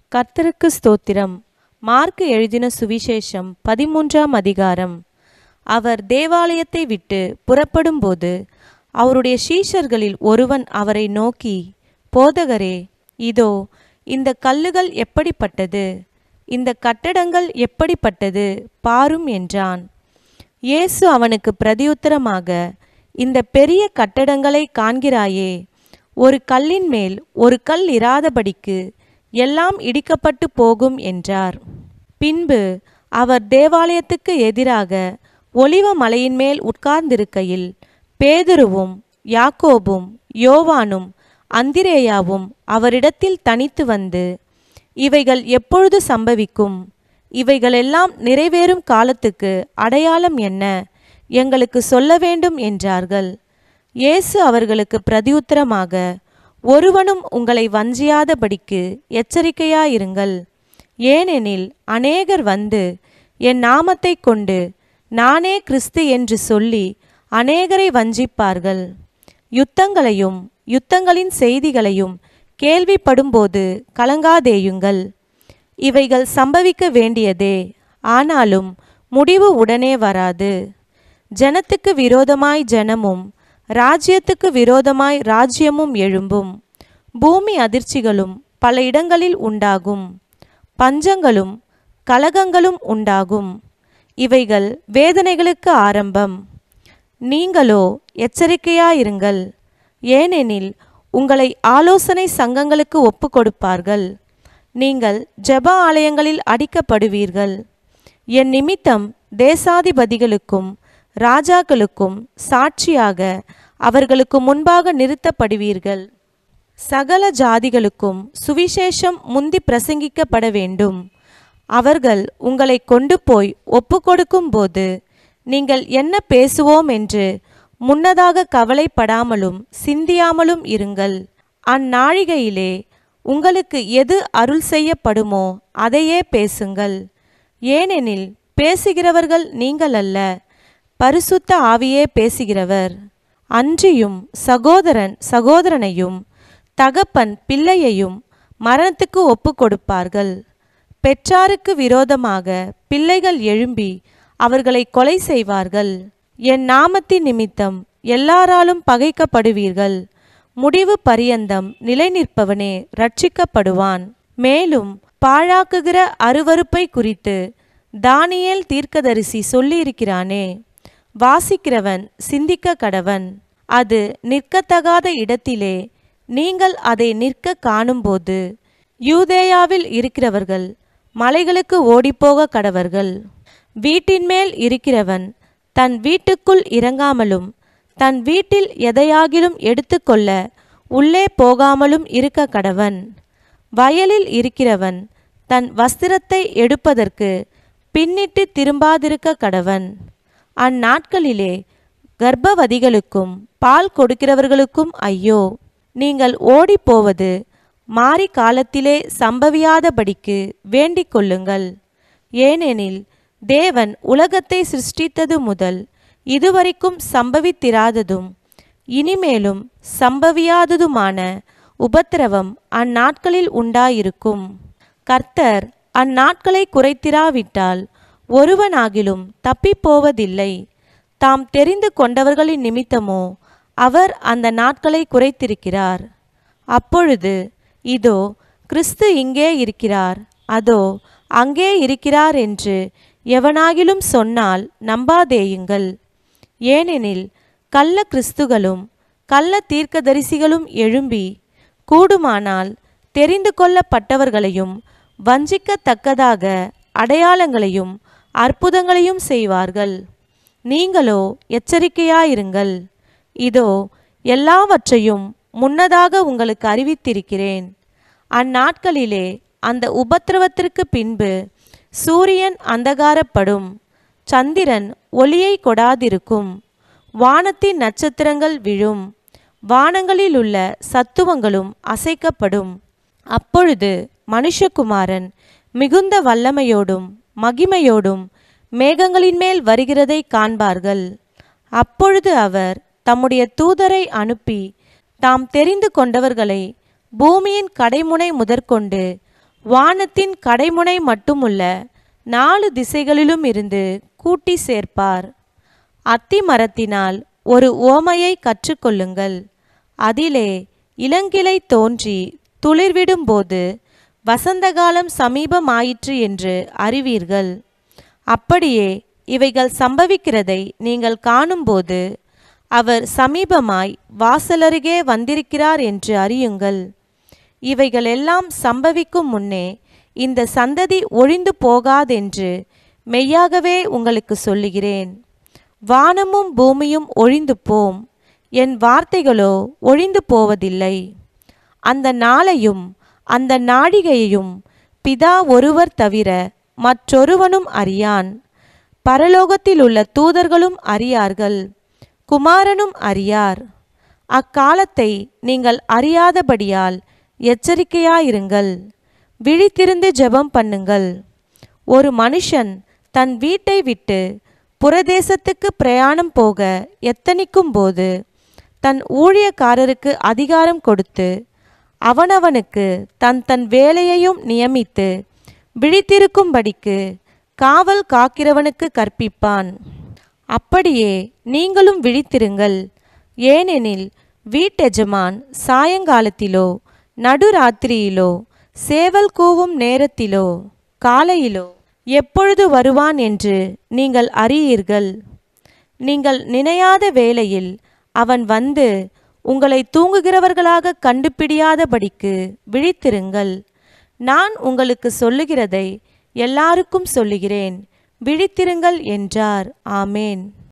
கர்த்தருக்கு ஸ்தோத்திரம் மார்க்கு எழுதின சுவிசேஷம் பதிமூன்றாம் அதிகாரம் அவர் தேவாலயத்தை விட்டு புறப்படும்போது அவருடைய சீஷர்களில் ஒருவன் அவரை நோக்கி போதகரே இதோ இந்த கல்லுகள் எப்படிப்பட்டது இந்த கட்டடங்கள் எப்படிப்பட்டது பாரும் என்றான் இயேசு அவனுக்கு பிரதியுத்தரமாக இந்த பெரிய கட்டடங்களை காண்கிறாயே ஒரு கல்லின் மேல் ஒரு கல் இராதபடிக்கு எல்லாம் இடிக்கப்பட்டு போகும் என்றார் பின்பு அவர் தேவாலயத்துக்கு எதிராக ஒலிவ மலையின் மேல் உட்கார்ந்திருக்கையில் பேதுருவும் யாக்கோபும் யோவானும் அந்திரேயாவும் அவரிடத்தில் தனித்து வந்து இவைகள் எப்பொழுது சம்பவிக்கும் இவைகளெல்லாம் நிறைவேறும் காலத்துக்கு அடையாளம் என்ன எங்களுக்கு சொல்ல வேண்டும் என்றார்கள் இயேசு அவர்களுக்கு பிரதியுத்தரமாக ஒருவனும் உங்களை வஞ்சியாதபடிக்கு எச்சரிக்கையாயிருங்கள் ஏனெனில் அநேகர் வந்து என் நாமத்தை கொண்டு நானே கிறிஸ்து என்று சொல்லி அநேகரை வஞ்சிப்பார்கள் யுத்தங்களையும் யுத்தங்களின் செய்திகளையும் கேள்விப்படும்போது கலங்காதேயுங்கள் இவைகள் சம்பவிக்க வேண்டியதே ஆனாலும் முடிவு உடனே வராது ஜனத்துக்கு விரோதமாய் ஜனமும் ராஜ்யத்துக்கு விரோதமாய் ராஜ்யமும் எழும்பும் பூமி அதிர்ச்சிகளும் பல இடங்களில் உண்டாகும் பஞ்சங்களும் கலகங்களும் உண்டாகும் இவைகள் வேதனைகளுக்கு ஆரம்பம் நீங்களோ எச்சரிக்கையாயிருங்கள் ஏனெனில் உங்களை ஆலோசனை சங்கங்களுக்கு ஒப்பு கொடுப்பார்கள் நீங்கள் ஜெப ஆலயங்களில் அடிக்கப்படுவீர்கள் என் நிமித்தம் தேசாதிபதிகளுக்கும் ராஜாக்களுக்கும் சாட்சியாக அவர்களுக்கு முன்பாக நிறுத்தப்படுவீர்கள் சகல ஜாதிகளுக்கும் சுவிசேஷம் முந்தி பிரசங்கிக்கப்பட வேண்டும் அவர்கள் உங்களை கொண்டு போய் ஒப்புக்கொடுக்கும் போது நீங்கள் என்ன பேசுவோம் என்று முன்னதாக கவலைப்படாமலும் சிந்தியாமலும் இருங்கள் அந்நாழிகையிலே உங்களுக்கு எது அருள் செய்யப்படுமோ அதையே பேசுங்கள் ஏனெனில் பேசுகிறவர்கள் நீங்கள் அல்ல பரிசுத்த ஆவியே பேசுகிறவர் அன்றியும் சகோதரன் சகோதரனையும் தகப்பன் பிள்ளையையும் மரணத்துக்கு ஒப்பு கொடுப்பார்கள் பெற்றாருக்கு விரோதமாக பிள்ளைகள் எழும்பி அவர்களை கொலை செய்வார்கள் என் நாமத்தின் நிமித்தம் எல்லாராலும் பகைக்கப்படுவீர்கள் முடிவு பரியந்தம் நிலை நிற்பவனே ரட்சிக்கப்படுவான் மேலும் பாழாக்குகிற அருவருப்பை குறித்து தானியேல் தீர்க்கதரிசி சொல்லியிருக்கிறானே வாசிக்கிறவன் சிந்திக்க கடவன் அது நிற்கத்தகாத இடத்திலே நீங்கள் அதை நிற்க காணும்போது யூதேயாவில் இருக்கிறவர்கள் மலைகளுக்கு ஓடிப்போக கடவர்கள் வீட்டின் மேல் இருக்கிறவன் தன் வீட்டுக்குள் இறங்காமலும் தன் வீட்டில் எதையாகிலும் எடுத்துக்கொள்ள உள்ளே போகாமலும் இருக்க கடவன் வயலில் இருக்கிறவன் தன் வஸ்திரத்தை எடுப்பதற்கு பின்னிட்டு திரும்பாதிருக்க கடவன் அந்நாட்களிலே கர்ப்பவதிகளுக்கும் பால் கொடுக்கிறவர்களுக்கும் ஐயோ நீங்கள் ஓடிப்போவது மாறி காலத்திலே சம்பவியாதபடிக்கு வேண்டிக் கொள்ளுங்கள் ஏனெனில் தேவன் உலகத்தை சிருஷ்டித்தது முதல் இதுவரைக்கும் சம்பவித்திராததும் இனிமேலும் சம்பவியாததுமான உபத்திரவம் அந்நாட்களில் உண்டாயிருக்கும் கர்த்தர் அந்நாட்களை குறைத்திராவிட்டால் ஒருவனாகிலும் தப்பிப்போவதில்லை தாம் தெரிந்து கொண்டவர்களின் நிமித்தமோ அவர் அந்த நாட்களை குறைத்திருக்கிறார் அப்பொழுது இதோ கிறிஸ்து இங்கே இருக்கிறார் அதோ அங்கே இருக்கிறார் என்று எவனாகிலும் சொன்னால் நம்பாதேயுங்கள் ஏனெனில் கள்ள கிறிஸ்துகளும் கள்ள தீர்க்கதரிசிகளும் எழும்பி கூடுமானால் தெரிந்து கொள்ளப்பட்டவர்களையும் வஞ்சிக்கத்தக்கதாக அடையாளங்களையும் அற்புதங்களையும் செய்வார்கள் நீங்களோ எச்சரிக்கையாயிருங்கள் இதோ எல்லாவற்றையும் முன்னதாக உங்களுக்கு அறிவித்திருக்கிறேன் அந்நாட்களிலே அந்த உபத்திரவத்திற்கு பின்பு சூரியன் அந்தகாரப்படும் சந்திரன் ஒளியை கொடாதிருக்கும் வானத்தின் நட்சத்திரங்கள் விழும் வானங்களில் உள்ள சத்துவங்களும் அசைக்கப்படும் அப்பொழுது மனுஷகுமாரன் மிகுந்த வல்லமையோடும் மகிமையோடும் மேகங்களின் மேல் வருகிறதை காண்பார்கள் அப்பொழுது அவர் தம்முடைய தூதரை அனுப்பி தாம் தெரிந்து கொண்டவர்களை பூமியின் கடைமுனை முதற்கொண்டு வானத்தின் கடைமுனை மட்டுமுள்ள நாலு திசைகளிலும் இருந்து கூட்டி சேர்ப்பார் அத்தி மரத்தினால் ஒரு ஓமையை கற்றுக்கொள்ளுங்கள் அதிலே இளங்கிளை தோன்றி துளிர்விடும்போது வசந்தகாலம் சமீபமாயிற்று என்று அறிவீர்கள் அப்படியே இவைகள் சம்பவிக்கிறதை நீங்கள் காணும்போது அவர் சமீபமாய் வாசலருகே வந்திருக்கிறார் என்று அறியுங்கள் இவைகளெல்லாம் சம்பவிக்கும் முன்னே இந்த சந்ததி ஒழிந்து போகாதென்று மெய்யாகவே உங்களுக்கு சொல்லுகிறேன் வானமும் பூமியும் ஒழிந்து போம் என் வார்த்தைகளோ ஒழிந்து போவதில்லை அந்த நாளையும் அந்த நாழிகையையும் பிதா ஒருவர் தவிர மற்றொருவனும் அறியான் பரலோகத்தில் உள்ள தூதர்களும் அறியார்கள் குமாரனும் அறியார் அக்காலத்தை நீங்கள் அறியாதபடியால் எச்சரிக்கையாயிருங்கள் விழித்திருந்து ஜெபம் பண்ணுங்கள் ஒரு மனுஷன் தன் வீட்டை விட்டு புறதேசத்துக்கு பிரயாணம் போக எத்தனிக்கும் போது தன் ஊழியக்காரருக்கு அதிகாரம் கொடுத்து அவனவனுக்கு தன் தன் வேலையையும் நியமித்து விழித்திருக்கும்படிக்கு காவல் காக்கிறவனுக்கு கற்பிப்பான் அப்படியே நீங்களும் விழித்திருங்கள் ஏனெனில் வீட்டெஜமான் சாயங்காலத்திலோ நடுராத்திரியிலோ சேவல் கூவும் நேரத்திலோ காலையிலோ எப்பொழுது வருவான் என்று நீங்கள் அறியீர்கள் நீங்கள் நினையாத வேளையில் அவன் வந்து உங்களை தூங்குகிறவர்களாக கண்டுபிடியாதபடிக்கு விழித்திருங்கள் நான் உங்களுக்கு சொல்லுகிறதை எல்லாருக்கும் சொல்லுகிறேன் விழித்திருங்கள் என்றார் ஆமேன்